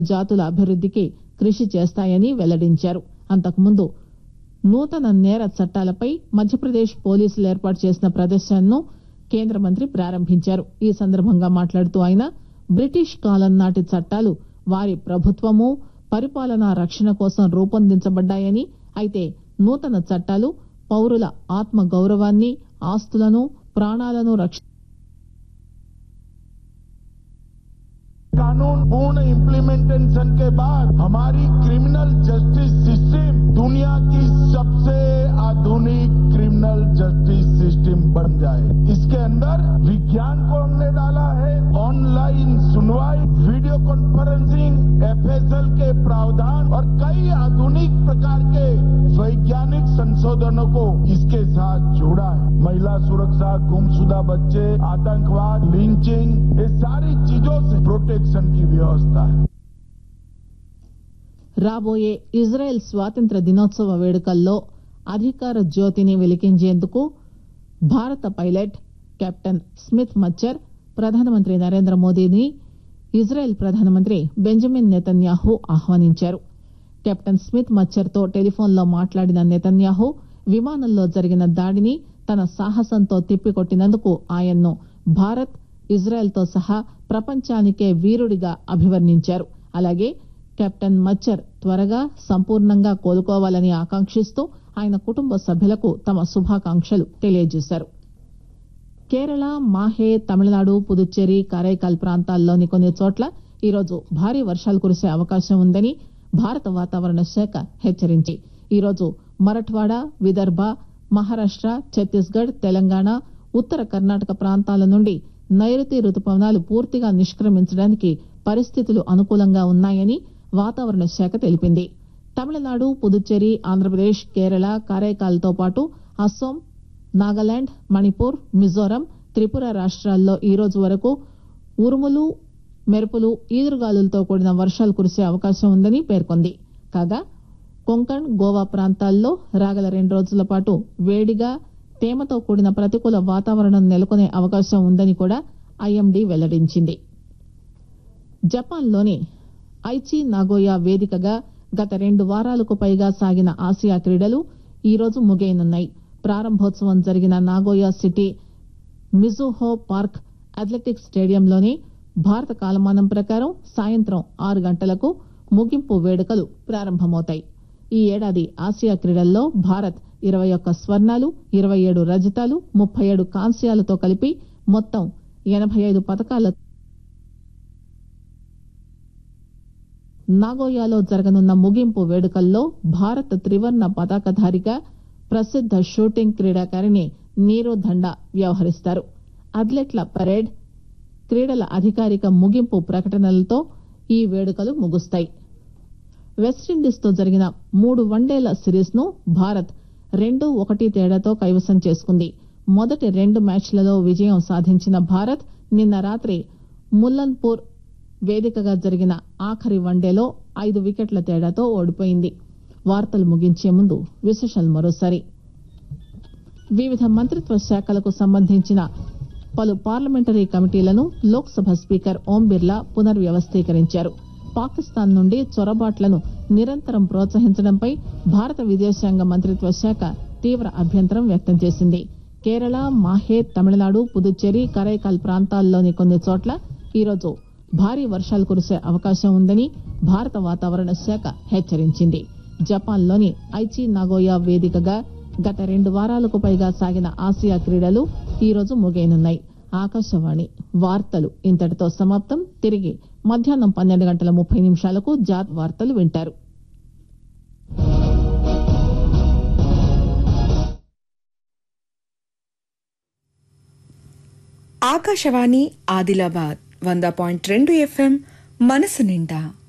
జాతుల అభివృద్దికి కృషి చేస్తాయని వెల్లడించారు అంతకుముందు నూతన నేర చట్టాలపై మధ్యప్రదేశ్ పోలీసులు ఏర్పాటు చేసిన ప్రదర్శనను కేంద్ర మంత్రి ప్రారంభించారు ఈ సందర్భంగా మాట్లాడుతూ ఆయన బ్రిటిష్ కాలం నాటి చట్టాలు వారి ప్రభుత్వము పరిపాలనా రక్షణ కోసం రూపొందించబడ్డాయని అయితే నూతన చట్టాలు పౌరుల ఆత్మ గౌరవాన్ని ఆస్తులను ప్రాణాలను రక్ష कानून पूर्ण इम्प्लीमेंटेशन के बाद हमारी क्रिमिनल जस्टिस सिस्टम दुनिया की सबसे आधुनिक क्रिमिनल जस्टिस सिस्टम बन जाए इसके अंदर विज्ञान को हमने डाला है ऑनलाइन सुनवाई वीडियो कॉन्फ्रेंसिंग एफएसएल के प्रावधान और कई आधुनिक प्रकार के वैज्ञानिक संशोधनों को इसके साथ जोड़ा है महिला सुरक्षा गुमशुदा बच्चे आतंकवाद लिंचिंग ये सारी चीजों से प्रोटेक्शन की व्यवस्था है రాబోయే ఇజ్రాయెల్ స్వాతంత్ర దినోత్సవ వేడుకల్లో అధికార జ్యోతిని వెలిగించేందుకు భారత పైలట్ కెప్టెన్ స్మిత్ మచ్చర్ ప్రధానమంత్రి నరేంద్ర మోదీని ఇజ్రాయెల్ ప్రధానమంత్రి బెంజమిన్ నెతన్యాహు ఆహ్వానించారు కెప్టెన్ స్మిత్ మచ్చర్ తో టెలిఫోన్లో మాట్లాడిన నెతన్యాహు విమానంలో జరిగిన దాడిని తన సాహసంతో తిప్పికొట్టినందుకు ఆయన్ను భారత్ ఇజ్రాయెల్ తో సహా ప్రపంచానికే వీరుడిగా అభివర్ణించారు అలాగే కెప్టెన్ మచ్చర్ త్వరగా సంపూర్ణంగా కోలుకోవాలని ఆకాంక్షిస్తూ ఆయన కుటుంబ సభ్యులకు తమ శుభాకాంక్షలు తెలియజేశారు కేరళ మాహే తమిళనాడు పుదుచ్చేరి కరైకాల్ ప్రాంతాల్లోని కొన్ని చోట్ల ఈరోజు భారీ వర్షాలు కురిసే అవకాశం ఉందని భారత వాతావరణ శాఖ హెచ్చరించి ఈరోజు మరఠ్వాడ విదర్భ మహారాష్ట ఛత్తీస్గఢ్ తెలంగాణ ఉత్తర కర్ణాటక ప్రాంతాల నుండి నైరుతి రుతుపవనాలు పూర్తిగా నిష్క్రమించడానికి పరిస్థితులు అనుకూలంగా ఉన్నాయని వాతావరణ శాఖ తెలిపింది తమిళనాడు పుదుచ్చేరి ఆంధ్రప్రదేశ్ కేరళ కారైకాల్తో పాటు అస్సోం నాగాలాండ్ మణిపూర్ మిజోరం త్రిపుర రాష్ట్రాల్లో ఈ రోజు వరకు ఉరుములు మెరుపులు ఈదురుగాలులతో కూడిన వర్షాలు కురిసే అవకాశం ఉందని పేర్కొంది కాగా కొంకణ్ గోవా ప్రాంతాల్లో రాగల రెండు రోజుల పాటు వేడిగా తేమతో కూడిన ప్రతికూల వాతావరణం నెలకొనే అవకాశం ఉందని కూడా ఐఎండీ వెల్లడించింది జపాన్లోని ఐచి నాగోయా వేదికగా గత రెండు వారాలకు పైగా సాగిన ఆసియా క్రీడలు ఈ రోజు ముగియనున్నాయి ప్రారంభోత్సవం జరిగిన Nagoya city Mizuho park athletics స్టేడియంలోని భారత కాలమానం ప్రకారం సాయంత్రం ఆరు గంటలకు ముగింపు వేడుకలు ప్రారంభమవుతాయి ఈ ఏడాది ఆసియా క్రీడల్లో భారత్ ఇరవై ఒక్క స్వర్ణాలు ఇరవై ఏడు రజతాలు ముప్పై ఏడు కాంస్యాలతో కలిపి మొత్తం ఎనభై ఐదు పథకాల నాగోయాలో జరగనున్న ముగింపు వేడుకల్లో భారత త్రివర్ణ పతాకధారిగా ప్రసిద్ద షూటింగ్ క్రీడాకారిణి నీరు దండా వ్యవహరిస్తారు అథ్లెట్ల పరేడ్ క్రీడల అధికారిక ముగింపు ప్రకటనలతో ఈ వేడుకలు ముగుస్తాయి వెస్టిండీస్ తో జరిగిన మూడు వన్డేల సిరీస్ ను భారత్ రెండు ఒకటి తేడాతో కైవసం చేసుకుంది మొదటి రెండు మ్యాచ్లలో విజయం సాధించిన భారత్ నిన్న రాత్రి ముల్లన్పూర్ వేదికగా జరిగిన ఆఖరి వన్డేలో ఐదు వికెట్ల తేడాతో ఓడిపోయింది వార్తలు ముగించే ముందు విశేషాలు మరోసారి వివిధ మంత్రిత్వ శాఖలకు సంబంధించిన పలు పార్లమెంటరీ కమిటీలను లోక్సభ స్పీకర్ ఓం బిర్లా పునర్వ్యవస్థీకరించారు పాకిస్తాన్ నుండి చొరబాట్లను నిరంతరం ప్రోత్సహించడంపై భారత విదేశాంగ మంత్రిత్వ శాఖ తీవ్ర అభ్యంతరం వ్యక్తం చేసింది కేరళ మాహే తమిళనాడు పుదుచ్చేరి కరైకాల్ ప్రాంతాల్లోని కొన్ని చోట్ల ఈరోజు భారీ వర్షాలు కురిసే అవకాశం ఉందని భారత వాతావరణ శాఖ హెచ్చరించింది జపాన్లోని ఐచి నాగోయా వేదికగా గత రెండు వారాలకు పైగా సాగిన ఆసియా క్రీడలు ఈరోజు ముగియనున్నాయి ఆకాశవాణి వార్తలు ఇంతటితో సమాప్తం తిరిగి మధ్యాహ్నం పన్నెండు గంటల ముప్పై నిమిషాలకు జాత్ వార్తలు వింటారు ఆకాశవాణి ఆదిలాబాద్ వంద పాయింట్ రెండు ఎఫ్ఎం మనసు నిండా